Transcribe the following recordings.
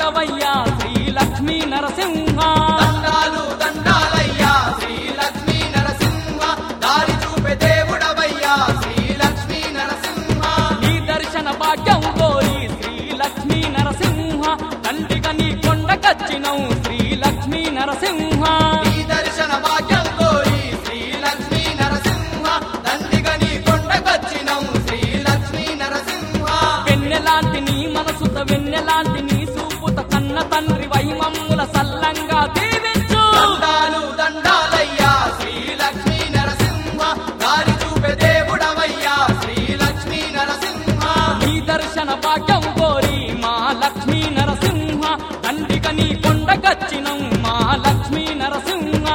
చూపెదవయ్యా శ్రీ లక్ష్మీ నరసింహ దండాలు దండాలయ్యా శ్రీ లక్ష్మీ నరసింహ దారి చూపే దేవుడవయ్యా శ్రీ లక్ష్మీ నరసింహ నీ దర్శన భాగ్యం కోరి శ్రీ లక్ష్మీ నరసింహ తండ్రిగా నీ కొండకచ్చినం శ్రీ లక్ష్మీ నరసింహ నీ దర్శన భాగ్యం కోరి శ్రీ లక్ష్మీ నరసింహ దండిగా నీ కొండకొచ్చినం శ్రీ లక్ష్మీ నరసింహ వెన్నెలాంటి నీ మనసుత వెన్నెలాంటి నీ సూపుత కన్న తండ్రి వైమమ్ముల సల్లంగా దీవించు దండాలు దండాలయ్యా శ్రీ లక్ష్మీ నరసింహ దారి చూపే దేవుడవయ్యా శ్రీ లక్ష్మీ నరసింహ నీ దర్శన భాగ్యం కోరి మా లక్ష్మీ నరసింహ తండ్రిగా నీ కొండకచ్చినం మా లక్ష్మీ నరసింహ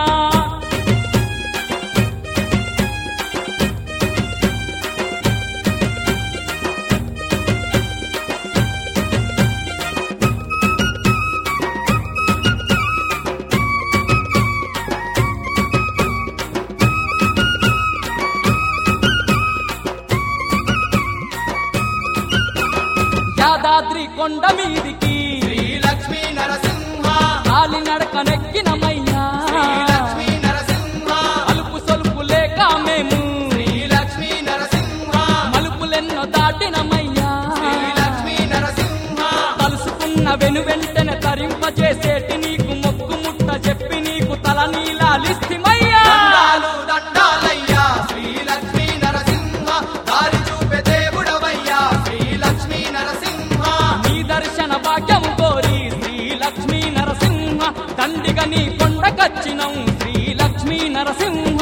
యాదాద్రి కొండ మీదికి శ్రీ లక్ష్మీ నరసింహ కాలి నడకనెక్కినమయ్యా శ్రీ లక్ష్మీ నరసింహ అలుపు సొలుపు లేక మేము శ్రీ లక్ష్మీ నరసింహ మలుపులెన్నో దాటినమయ్యా శ్రీ లక్ష్మీ నరసింహ తలుసుకున్న వెను వెంటనే తరింపజేసేటి నీకు మొక్కు ముట్ట చెప్పి నీకు తల నీలాలిస్తిమయ్యా దండాలు దండాలయ్యా శ్రీ లక్ష్మీ నరసింహ దారి చూపే దేవుడవయ్యా శ్రీ లక్ష్మీ నరసింహ నీ దర్శన భాగ్యం కోరి శ్రీ లక్ష్మీ నరసింహ తండ్రిగా నీ కొండకచ్చినం శ్రీ లక్ష్మీ నరసింహ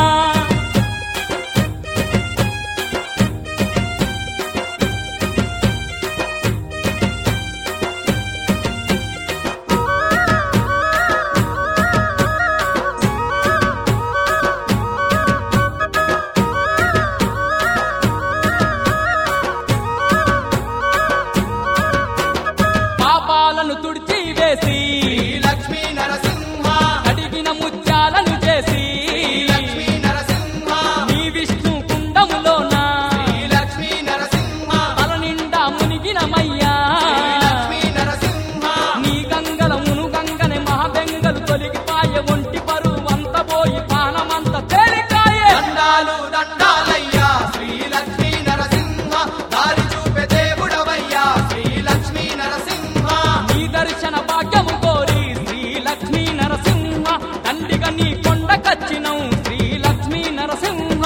పాపాలను తుడిచి వేసి శ్రీ లక్ష్మీ నరసింహ అడిగిన ముత్యాలను చేసి శ్రీ లక్ష్మీ నరసింహ నీ విష్ణు కుండములోన శ్రీ లక్ష్మీ నరసింహ తల నిండా మునిగినమయ్యా శ్రీ లక్ష్మీ నరసింహ నీ గంగల మును గంగని మహాబెంగలు తొలగిపాయ ఒంటి పరువు అంత పోయి పానమంత తేలికాయే దండాలు దండాలయ్యా శ్రీ లక్ష్మీ నరసింహ దారి చూపే దేవుడవయ్యా శ్రీ లక్ష్మీ నరసింహ నీ దర్శన భాగ్యము కోరి శ్రీ లక్ష్మీ నరసింహ తండ్రిగా నీ కొండకచ్చినం శ్రీ లక్ష్మీ నరసింహ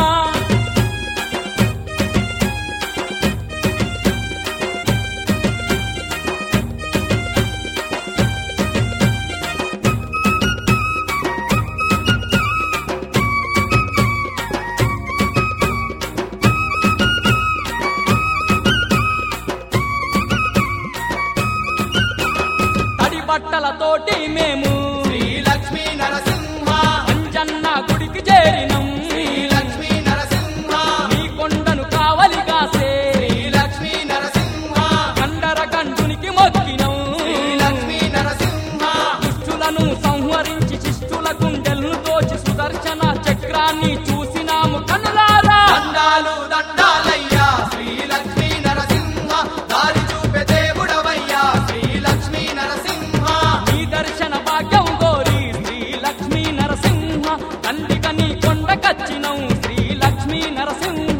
తడి బట్టలతోటి మేము శ్రీ లక్ష్మీ నరసింహ అంజన్న గుడికి చేరినం శ్రీ లక్ష్మీ నరసింహ నీ కొండను కావలి కాసే శ్రీ లక్ష్మీ నరసింహ కండర కంటునికి మొక్కినం శ్రీ లక్ష్మీ నరసింహ దుష్టులను సంహరించి శిష్టుల గుండెలను దోచి సుదర్శన చక్రాన్ని చూసినాము కనులారా దండాలు దండాలయ్యా శ్రీ లక్ష్మీ నరసింహ దారి చూపే దేవుడవయ్యా శ్రీ లక్ష్మీ నరసింహ నీ దర్శన భాగ్యం కోరి శ్రీ లక్ష్మీ నరసింహ తండ్రిగా నీ కొండకచ్చినం శ్రీ లక్ష్మీ నరసింహ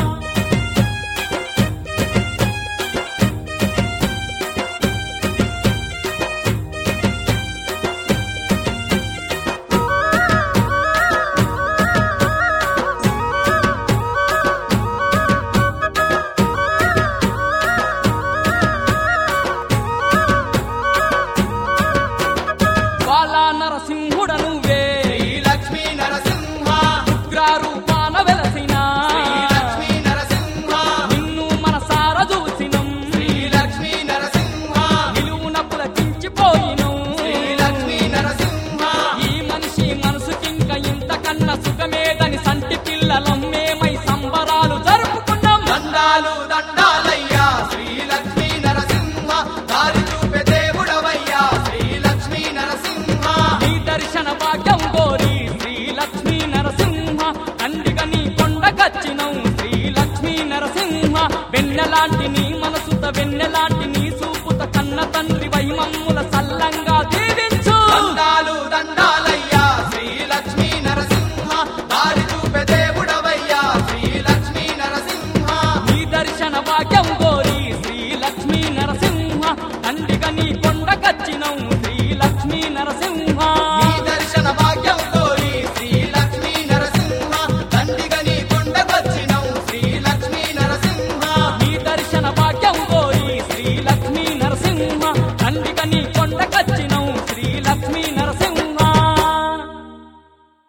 బాల నరసింహుడ నువ్వే శ్రీ లక్ష్మీ నరసింహ ఉగ్రరూపాన వెలసిన శ్రీ లక్ష్మీ నరసింహ నిన్ను మనసార చూసినం శ్రీ లక్ష్మీ నరసింహ నిలువున పులకించిపోయినం శ్రీ లక్ష్మీ నరసింహ ఈ మనిషి మనసుకింక ఇంతకన్నా సుఖమేదని సంటి పిల్లలం మేమై సంబరాలు జరుపుకున్నాం దండాలు దండాలయ్యా శ్రీ లక్ష్మీ నరసింహ దారి చూపే దేవుడవయ్యా శ్రీ లక్ష్మీ నరసింహ నీ దర్శన భాగ్యం కోరి శ్రీ లక్ష్మీ నరసింహ తండ్రిగా నీ కొండకచ్చినం శ్రీ లక్ష్మీ నరసింహ వెన్నెలాంటి నీ మనసుత వెన్నెలాంటి నీ చూపుత కన్న తండ్రి వైమమ్ముల సల్లంగా దీవించు దండాలు దండాలయ్యా శ్రీ లక్ష్మీ నరసింహ దారి చూపే దేవుడవయ్యా శ్రీ లక్ష్మీ నరసింహ నీ దర్శన భాగ్యం కోరి శ్రీ లక్ష్మీ నరసింహ తండ్రిగా నీ కొండకచ్చినం శ్రీ లక్ష్మీ నరసింహ నీ దర్శన భాగ్యం కోరి శ్రీ లక్ష్మీ నరసింహ దండిగా నీ కొండకొచ్చినం శ్రీ లక్ష్మీ నరసింహ నీ దర్శన భాగ్యం కోరి శ్రీ లక్ష్మీ నరసింహ తండ్రిగా నీ కొండ